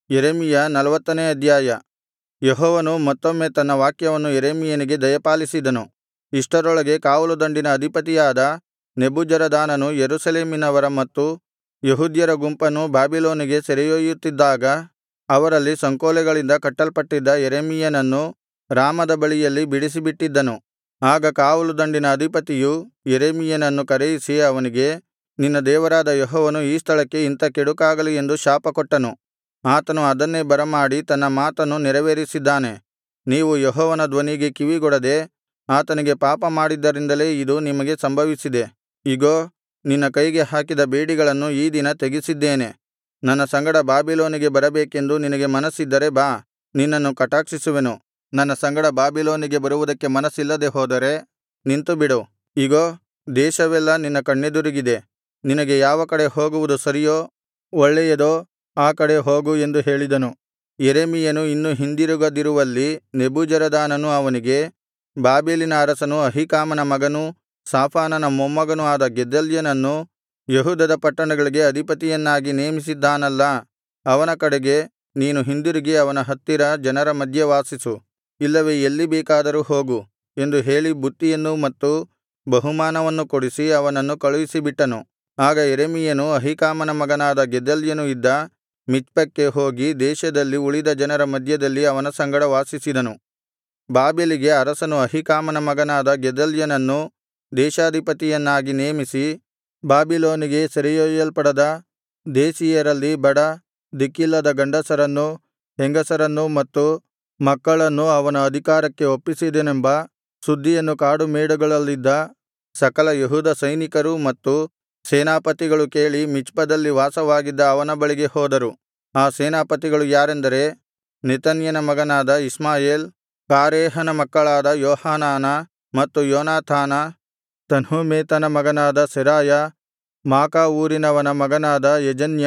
ಯೆರೆಮೀಯ ನಲ್ವತ್ತನೇ ಅಧ್ಯಾಯ ಯೆಹೋವನು ಮತ್ತೊಮ್ಮೆ ತನ್ನ ವಾಕ್ಯವನ್ನು ಯೆರೆಮೀಯನಿಗೆ ದಯಪಾಲಿಸಿದನು ಇಷ್ಟರೊಳಗೆ ಕಾವಲುದಂಡಿನ ಅಧಿಪತಿಯಾದ ನೆಬೂಜರದಾನನು ಯೆರೂಸಲೇಮಿನವರ ಮತ್ತು ಯೆಹೂದ್ಯರ ಗುಂಪನ್ನು ಬಾಬಿಲೋನಿಗೆ ಸೆರೆಯೊಯ್ಯುತ್ತಿದ್ದಾಗ ಅವರಲ್ಲಿ ಸಂಕೋಲೆಗಳಿಂದ ಕಟ್ಟಲ್ಪಟ್ಟಿದ್ದ ಯೆರೆಮೀಯನನ್ನು ರಾಮದ ಬಳಿಯಲ್ಲಿ ಬಿಡಿಸಿಬಿಟ್ಟಿದ್ದನು ಆಗ ಕಾವಲುದಂಡಿನ ಅಧಿಪತಿಯು ಯೆರೆಮೀಯನನ್ನು ಕರೆಯಿಸಿ ಅವನಿಗೆ ನಿನ್ನ ದೇವರಾದ ಯೆಹೋವನು ಈ ಸ್ಥಳಕ್ಕೆ ಇಂಥ ಕೆಡುಕಾಗಲಿ ಎಂದು ಶಾಪಕೊಟ್ಟನು ಆತನು ಅದನ್ನೇ ಬರಮಾಡಿ ತನ್ನ ಮಾತನ್ನು ನೆರವೇರಿಸಿದ್ದಾನೆ ನೀವು ಯೆಹೋವನ ಧ್ವನಿಗೆ ಕಿವಿಗೊಡದೆ ಆತನಿಗೆ ಪಾಪಮಾಡಿದ್ದರಿಂದಲೇ ಇದು ನಿಮಗೆ ಸಂಭವಿಸಿದೆ ಇಗೋ ನಿನ್ನ ಕೈಗೆ ಹಾಕಿದ ಬೇಡಿಗಳನ್ನು ಈ ದಿನ ತೆಗೆಸಿದ್ದೇನೆ ನನ್ನ ಸಂಗಡ ಬಾಬಿಲೋನಿಗೆ ಬರಬೇಕೆಂದು ನಿನಗೆ ಮನಸ್ಸಿದ್ದರೆ ಬಾ ನಿನ್ನನ್ನು ಕಟಾಕ್ಷಿಸುವೆನು ನನ್ನ ಸಂಗಡ ಬಾಬಿಲೋನಿಗೆ ಬರುವುದಕ್ಕೆ ಮನಸ್ಸಿಲ್ಲದೆ ಹೋದರೆ ನಿಂತುಬಿಡು ಇಗೋ ದೇಶವೆಲ್ಲಾ ನಿನ್ನ ಕಣ್ಣೆದುರಿಗಿದೆ ನಿನಗೆ ಯಾವ ಕಡೆ ಹೋಗುವುದು ಸರಿಯೋ ಒಳ್ಳೆಯದೋ ಆ ಕಡೆ ಹೋಗು ಎಂದು ಹೇಳಿದನು ಯೆರೆಮೀಯನು ಇನ್ನು ಹಿಂದಿರುಗದಿರುವಲ್ಲಿ ನೆಬೂಜರದಾನನು ಅವನಿಗೆ ಬಾಬೆಲಿನ ಅರಸನು ಅಹೀಕಾಮನ ಮಗನೂ ಶಾಫಾನನ ಮೊಮ್ಮಗನೂ ಆದ ಗೆದಲ್ಯನನ್ನು ಯೆಹೂದದ ಪಟ್ಟಣಗಳಿಗೆ ಅಧಿಪತಿಯನ್ನಾಗಿ ನೇಮಿಸಿದ್ದಾನಲ್ಲಾ ಅವನ ಕಡೆಗೆ ನೀನು ಹಿಂದಿರುಗಿ ಅವನ ಹತ್ತಿರ ಜನರ ಮಧ್ಯೆ ವಾಸಿಸು ಇಲ್ಲವೇ ಎಲ್ಲಿ ಬೇಕಾದರೂ ಹೋಗು ಎಂದು ಹೇಳಿ ಬುತ್ತಿಯನ್ನೂ ಮತ್ತು ಬಹುಮಾನವನ್ನು ಕೊಡಿಸಿ ಅವನನ್ನು ಕಳುಹಿಸಿಬಿಟ್ಟನು ಆಗ ಯೆರೆಮೀಯನು ಅಹೀಕಾಮನ ಮಗನಾದ ಗೆದಲ್ಯನು ಇದ್ದ ಮಿಚ್ಪಕ್ಕೆ ಹೋಗಿ ದೇಶದಲ್ಲಿ ಉಳಿದ ಜನರ ಮಧ್ಯದಲ್ಲಿ ಅವನ ಸಂಗಡ ವಾಸಿಸಿದನು ಬಾಬೆಲಿಗೆ ಅರಸನು ಅಹೀಕಾಮನ ಮಗನಾದ ಗೆದಲ್ಯನನ್ನು ದೇಶಾಧಿಪತಿಯನ್ನಾಗಿ ನೇಮಿಸಿ ಬಾಬಿಲೋನಿಗೆ ಸೆರೆಯೊಯ್ಯಲ್ಪಡದ ದೇಶೀಯರಲ್ಲಿ ಬಡ ದಿಕ್ಕಿಲ್ಲದ ಗಂಡಸರನ್ನೂ ಹೆಂಗಸರನ್ನೂ ಮತ್ತು ಮಕ್ಕಳನ್ನೂ ಅವನ ಅಧಿಕಾರಕ್ಕೆ ಒಪ್ಪಿಸಿದನೆಂಬ ಸುದ್ದಿಯನ್ನು ಕಾಡುಮೇಡುಗಳಲ್ಲಿದ್ದ ಸಕಲ ಯೆಹೂದ ಸೈನಿಕರೂ ಮತ್ತು ಸೇನಾಪತಿಗಳು ಕೇಳಿ ಮಿಚ್ಪದಲ್ಲಿ ವಾಸವಾಗಿದ್ದ ಅವನ ಬಳಿಗೆ ಹೋದರು ಆ ಸೇನಾಪತಿಗಳು ಯಾರೆಂದರೆ ನೆತನ್ಯನ ಮಗನಾದ ಇಷ್ಮಾಯೇಲ್ ಕಾರೇಹನ ಮಕ್ಕಳಾದ ಯೋಹಾನಾನ ಮತ್ತು ಯೋನಾಥಾನ ತನ್ಹುಮೆತನ ಮಗನಾದ ಸೆರಾಯ ಮಾಕಾ ಊರಿನವನ ಮಗನಾದ ಯೆಜನ್ಯ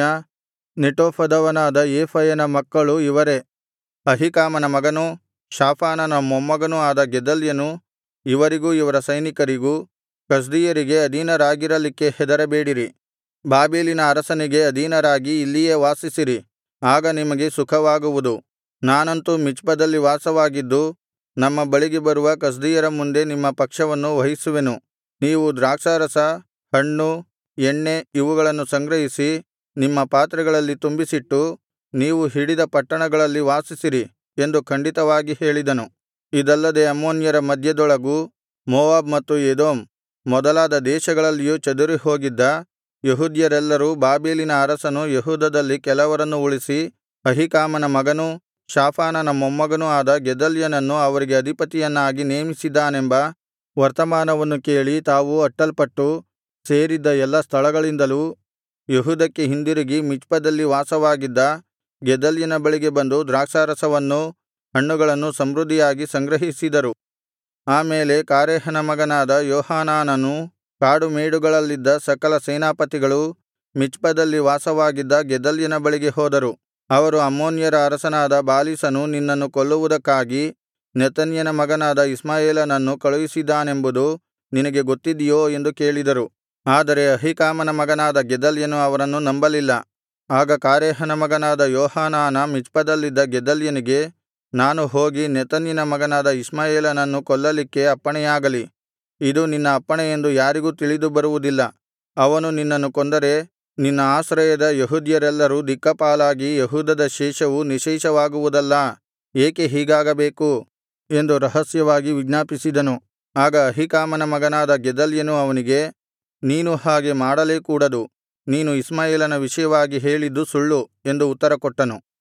ನೆಟೋಫದವನಾದ ಏಫಯನ ಮಕ್ಕಳು ಇವರೇ ಅಹೀಕಾಮನ ಮಗನೂ ಶಾಫಾನನ ಮೊಮ್ಮಗನೂ ಆದ ಗೆದಲ್ಯನು ಇವರಿಗೂ ಇವರ ಸೈನಿಕರಿಗೂ ಕಸ್ದೀಯರಿಗೆ ಅಧೀನರಾಗಿರಲಿಕ್ಕೆ ಹೆದರಬೇಡಿರಿ ಬಾಬೆಲಿನ ಅರಸನಿಗೆ ಅಧೀನರಾಗಿ ಇಲ್ಲಿಯೇ ವಾಸಿಸಿರಿ ಆಗ ನಿಮಗೆ ಸುಖವಾಗುವುದು ನಾನಂತೂ ಮಿಚ್ಪದಲ್ಲಿ ವಾಸವಾಗಿದ್ದು ನಮ್ಮ ಬಳಿಗೆ ಬರುವ ಕಸ್ದೀಯರ ಮುಂದೆ ನಿಮ್ಮ ಪಕ್ಷವನ್ನು ವಹಿಸುವೆನು ನೀವು ದ್ರಾಕ್ಷಾರಸ ಹಣ್ಣು ಎಣ್ಣೆ ಇವುಗಳನ್ನು ಸಂಗ್ರಹಿಸಿ ನಿಮ್ಮ ಪಾತ್ರೆಗಳಲ್ಲಿ ತುಂಬಿಸಿಟ್ಟು ನೀವು ಹಿಡಿದ ಪಟ್ಟಣಗಳಲ್ಲಿ ವಾಸಿಸಿರಿ ಎಂದು ಖಂಡಿತವಾಗಿ ಹೇಳಿದನು ಇದಲ್ಲದೆ ಅಮ್ಮೋನ್ಯರ ಮಧ್ಯದೊಳಗೂ ಮೋವಾಬ್ ಮತ್ತು ಎದೋಮ್ ಮೊದಲಾದ ದೇಶಗಳಲ್ಲಿಯೂ ಚದುರಿಹೋಗಿದ್ದ ಯೆಹೂದ್ಯರೆಲ್ಲರೂ ಬಾಬೆಲಿನ ಅರಸನು ಯೆಹೂದದಲ್ಲಿ ಕೆಲವರನ್ನು ಉಳಿಸಿ ಅಹೀಕಾಮನ ಮಗನೂ ಶಾಫಾನನ ಮೊಮ್ಮಗನೂ ಆದ ಗೆದಲ್ಯನನ್ನು ಅವರಿಗೆ ಅಧಿಪತಿಯನ್ನಾಗಿ ನೇಮಿಸಿದ್ದಾನೆಂಬ ವರ್ತಮಾನವನ್ನು ಕೇಳಿ ತಾವು ಅಟ್ಟಲ್ಪಟ್ಟು ಸೇರಿದ್ದ ಎಲ್ಲಾ ಸ್ಥಳಗಳಿಂದಲೂ ಯೆಹೂದಕ್ಕೆ ಹಿಂದಿರುಗಿ ಮಿಚ್ಪದಲ್ಲಿ ವಾಸವಾಗಿದ್ದ ಗೆದಲ್ಯನ ಬಳಿಗೆ ಬಂದು ದ್ರಾಕ್ಷಾರಸವನ್ನೂ ಹಣ್ಣುಗಳನ್ನೂ ಸಮೃದ್ಧಿಯಾಗಿ ಸಂಗ್ರಹಿಸಿದರು ಆ ಮೇಲೆ ಕಾರೇಹನ ಮಗನಾದ ಯೋಹಾನಾನನೂ ಕಾಡುಮೇಡುಗಳಲ್ಲಿದ್ದ ಸಕಲ ಸೇನಾಪತಿಗಳೂ ಮಿಚ್ಪದಲ್ಲಿ ವಾಸವಾಗಿದ್ದ ಗೆದಲ್ಯನ ಬಳಿಗೆ ಹೋದರು ಅವರು ಅಮ್ಮೋನ್ಯರ ಅರಸನಾದ ಬಾಲೀಸನು ನಿನ್ನನ್ನು ಕೊಲ್ಲುವುದಕ್ಕಾಗಿ ನೆತನ್ಯನ ಮಗನಾದ ಇಷ್ಮಾಯೇಲನನ್ನು ಕಳುಹಿಸಿದ್ದಾನೆಂಬುದು ನಿನಗೆ ಗೊತ್ತಿದೆಯೋ ಎಂದು ಕೇಳಿದರು ಆದರೆ ಅಹೀಕಾಮನ ಮಗನಾದ ಗೆದಲ್ಯನು ಅವರನ್ನು ನಂಬಲಿಲ್ಲ ಆಗ ಕಾರೇಹನ ಮಗನಾದ ಯೋಹಾನಾನ ಮಿಚ್ಪದಲ್ಲಿದ್ದ ಗೆದಲ್ಯನಿಗೆ ನಾನು ಹೋಗಿ ನೆತನ್ಯನ ಮಗನಾದ ಇಷ್ಮಾಯೇಲನನ್ನು ಕೊಲ್ಲಲಿಕ್ಕೆ ಅಪ್ಪಣೆಯಾಗಲಿ ಇದು ನಿನ್ನ ಅಪ್ಪಣೆ ಎಂದು ಯಾರಿಗೂ ತಿಳಿದು ಬರುವುದಿಲ್ಲ ಅವನು ನಿನ್ನನ್ನು ಕೊಂದರೆ ನಿನ್ನ ಆಶ್ರಯದ ಯೆಹೂದ್ಯರೆಲ್ಲರೂ ದಿಕ್ಕಾಪಾಲಾಗಿ ಯೆಹೂದದ ಶೇಷವು ನಿಶ್ಶೇಷವಾಗುವುದಲ್ಲಾ ಏಕೆ ಹೀಗಾಗಬೇಕು ಎಂದು ರಹಸ್ಯವಾಗಿ ವಿಜ್ಞಾಪಿಸಿದನು ಆಗ ಅಹೀಕಾಮನ ಮಗನಾದ ಗೆದಲ್ಯನು ಅವನಿಗೆ ನೀನು ಹಾಗೆ ಮಾಡಲೇ ಕೂಡದು ನೀನು ಇಷ್ಮಾಯೇಲನ ವಿಷಯವಾಗಿ ಹೇಳಿದ್ದು ಸುಳ್ಳು ಎಂದು ಉತ್ತರಕೊಟ್ಟನು